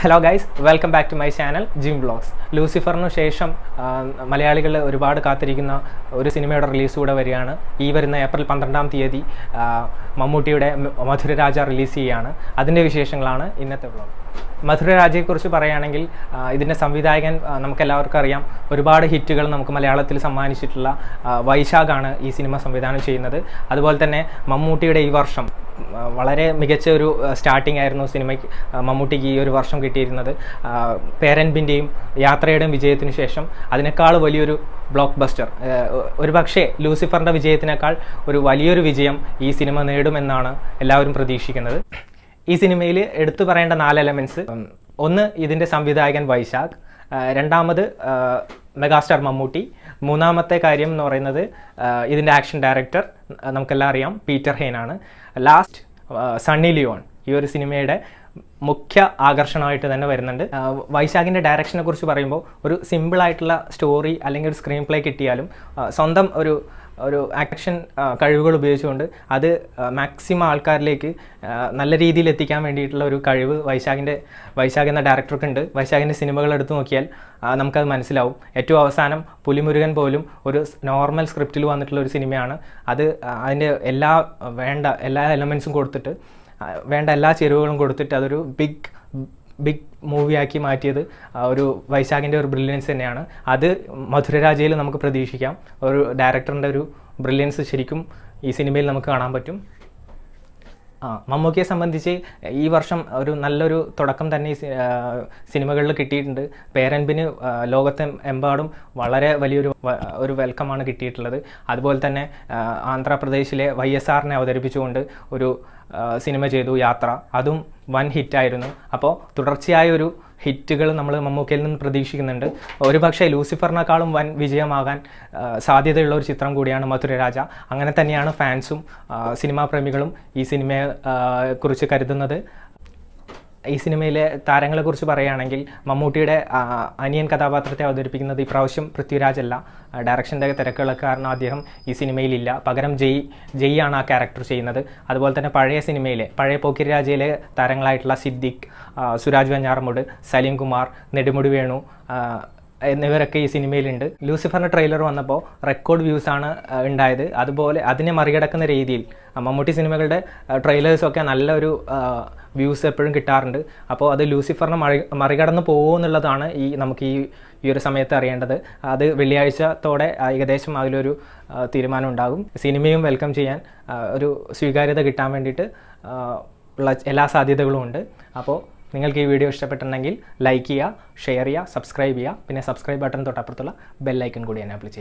hello guys welcome back to my channel gym vlogs ലൂസിഫറിനു ശേഷം മലയാളികൾ ഒരുപാട് കാത്തിരിക്കുന്ന ഒരു സിനിമയുടെ റിലീസ് കൂടെ വരികയാണ് ഈ വരുന്ന ഏപ്രിൽ പന്ത്രണ്ടാം തീയതി ആ, മമ്മൂട്ടിയുടെ മ- മധുരരാജ റിലീസ് ചെയ്യുകയാണ് അതിൻ്റെ വിശേഷങ്ങളാണ് ഇന്നത്തെ വ്ളോഗ് മധുരരാജയെക്കുറിച്ച് പറയുകയാണെങ്കിൽ ആ, ഇതിൻ്റെ സംവിധായകൻ ആ, നമുക്കെല്ലാവർക്കും അറിയാം ഒരുപാട് ഹിറ്റുകൾ നമുക്ക് മലയാളത്തിൽ സമ്മാനിച്ചിട്ടുള്ള ആ, വൈശാഖാണ് ഈ സിനിമ സംവിധാനം ചെയ്യുന്നത് അതുപോലെ തന്നെ മമ്മൂട്ടിയുടെ ഈ വർഷം ആ, വളരെ മികച്ച ഒരു സ്റ്റാർട്ടിംഗ് ആയിരുന്നു സിനിമയ്ക്ക് ആ, മമ്മൂട്ടിക്ക് ഈ ഒരു വർഷം കിട്ടിയിരുന്നത് പേരൻപിൻ്റെയും യാത്രയുടെയും വിജയത്തിന് ശേഷം അതിനേക്കാൾ വലിയൊരു ബ്ലോക്ക് ബസ്റ്റർ ഒരു പക്ഷേ ലൂസിഫറിൻ്റെ വിജയത്തിനേക്കാൾ ഒരു വലിയൊരു വിജയം ഈ സിനിമ നേടുമെന്നാണ് എല്ലാവരും പ്രതീക്ഷിക്കുന്നത് ഈ സിനിമയിൽ എടുത്തു പറയേണ്ട നാല് എലമെൻറ്റ്സ് ഒന്ന് ഇതിൻ്റെ സംവിധായകൻ വൈശാഖ് ആ, രണ്ടാമത് ആ, മെഗാസ്റ്റാർ മമ്മൂട്ടി മൂന്നാമത്തെ കാര്യം എന്ന് പറയുന്നത് ആ, ഇതിൻ്റെ ആക്ഷൻ ഡയറക്ടർ നമുക്കെല്ലാം അറിയാം പീറ്റർ ഹെയ്നാണ് ലാസ്റ്റ് സണ്ണി ലിയോൺ ഈ ഒരു സിനിമയുടെ മുഖ്യ ആകർഷണമായിട്ട് തന്നെ വരുന്നുണ്ട് ആ, വൈശാഖിൻ്റെ ഡയറക്ഷനെ കുറിച്ച് പറയുമ്പോൾ ഒരു സിമ്പിളായിട്ടുള്ള സ്റ്റോറി അല്ലെങ്കിൽ ഒരു സ്ക്രീൻ പ്ലേ കിട്ടിയാലും ആ, സ്വന്തം ഒരു ഒരു ആക്ഷൻ കഴിവുകൾ ഉപയോഗിച്ചുകൊണ്ട് അത് മാക്സിമം ആൾക്കാരിലേക്ക് ആ, നല്ല രീതിയിൽ എത്തിക്കാൻ വേണ്ടിയിട്ടുള്ള ഒരു കഴിവ് വൈശാഖിൻ്റെ വൈശാഖ് എന്ന ഡയറക്ടർക്ക് ഉണ്ട് വൈശാഖിൻ്റെ സിനിമകൾ എടുത്തു നോക്കിയാൽ ആ, നമുക്കത് മനസ്സിലാവും ഏറ്റവും അവസാനം പുലിമുരുകൻ പോലും ഒരു നോർമൽ സ്ക്രിപ്റ്റിൽ വന്നിട്ടുള്ള ഒരു സിനിമയാണ് അത് ആ, അതിൻ്റെ എല്ലാ വേണ്ട എല്ലാ എലമെൻസും കൊടുത്തിട്ട് ആ, വേണ്ട എല്ലാ ചേരുവകളും കൊടുത്തിട്ട് അതൊരു ബിഗ് ബിഗ് മൂവിയാക്കി മാറ്റിയത് ആ, ഒരു വൈശാഖിൻ്റെ ഒരു ബ്രില്യൻസ് തന്നെയാണ് അത് മധുരരാജയിൽ നമുക്ക് പ്രതീക്ഷിക്കാം ഒരു ഡയറക്ടറിൻ്റെ ഒരു ബ്രില്യൻസ് ശരിക്കും ഈ സിനിമയിൽ നമുക്ക് കാണാൻ പറ്റും ആ മമ്മൂക്കയെ സംബന്ധിച്ച് ഈ വർഷം ഒരു നല്ലൊരു തുടക്കം തന്നെ ഈ സി- ആ, സിനിമകളിൽ കിട്ടിയിട്ടുണ്ട് പേരൻപിന് ആ, ലോകത്തെ എമ്പാടും വളരെ വലിയൊരു വ- ഒരു വെൽക്കമാണ് കിട്ടിയിട്ടുള്ളത് അതുപോലെ തന്നെ ആ, ആന്ധ്രാപ്രദേശിലെ വൈ എസ് ആറിനെ അവതരിപ്പിച്ചുകൊണ്ട് ഒരു ആ, സിനിമ ചെയ്തു യാത്ര അതും വൻ ഹിറ്റായിരുന്നു അപ്പോൾ തുടർച്ചയായ ഒരു ഹിറ്റുകൾ നമ്മൾ മമ്മൂക്കയിൽ നിന്ന് പ്രതീക്ഷിക്കുന്നുണ്ട് ഒരുപക്ഷെ ലൂസിഫറിനേക്കാളും വൻ വിജയമാകാൻ ആ, സാധ്യതയുള്ള ഒരു ചിത്രം കൂടിയാണ് മധുരരാജ അങ്ങനെ തന്നെയാണ് ഫാൻസും ആ, സിനിമാ പ്രേമികളും ഈ സിനിമയെ ആ, കുറിച്ച് കരുതുന്നത് ഈ സിനിമയിലെ താരങ്ങളെക്കുറിച്ച് പറയുകയാണെങ്കിൽ മമ്മൂട്ടിയുടെ ആ, അനിയൻ കഥാപാത്രത്തെ അവതരിപ്പിക്കുന്നത് ഇപ്രാവശ്യം പൃഥ്വിരാജ് അല്ല ആ, ഡയറക്ഷൻ്റെ തിരക്കുകളൊക്കെ കാരണം അദ്ദേഹം ഈ സിനിമയിലില്ല പകരം ജയ് ജയ് ആണ് ആ ക്യാരക്ടർ ചെയ്യുന്നത് അതുപോലെ തന്നെ പഴയ സിനിമയിലെ പഴയ പോക്കിരി രാജയിലെ താരങ്ങളായിട്ടുള്ള സിദ്ദിഖ് ആ, സുരാജ് വെഞ്ഞാറമൂട് സലീം കുമാർ നെടുമുടി വേണു ആ, എന്നിവരൊക്കെ ഈ സിനിമയിലുണ്ട് ലൂസിഫറിൻ്റെ ട്രെയിലർ വന്നപ്പോൾ റെക്കോർഡ് വ്യൂസ് ആണ് ആ, ഉണ്ടായത് അതുപോലെ അതിനെ മറികടക്കുന്ന രീതിയിൽ ആ, മമ്മൂട്ടി സിനിമകളുടെ ട്രെയിലേഴ്സൊക്കെ നല്ലൊരു വ്യൂസ് എപ്പോഴും കിട്ടാറുണ്ട് അപ്പോൾ അത് ലൂസിഫറിനെ മറി മറികടന്ന് പോകുമെന്നുള്ളതാണ് ഈ നമുക്ക് ഈ ഈ ഒരു സമയത്ത് അറിയേണ്ടത് അത് വെള്ളിയാഴ്ചത്തോടെ ആ, ഏകദേശം അതിലൊരു ആ, തീരുമാനം ഉണ്ടാകും സിനിമയും വെൽക്കം ചെയ്യാൻ ആ, ഒരു സ്വീകാര്യത കിട്ടാൻ വേണ്ടിയിട്ട് ആ, ഉള്ള എല്ലാ സാധ്യതകളും ഉണ്ട് അപ്പോൾ നിങ്ങൾക്ക് ഈ വീഡിയോ ഇഷ്ടപ്പെട്ടിട്ടുണ്ടെങ്കിൽ ലൈക്ക് ചെയ്യുക ഷെയർ ചെയ്യുക സബ്സ്ക്രൈബ് ചെയ്യുക പിന്നെ സബ്സ്ക്രൈബ് ബട്ടൺ തൊട്ടപ്പുറത്തുള്ള ബെല്ലൈക്കൺ കൂടി എനേബിൾ ചെയ്യുക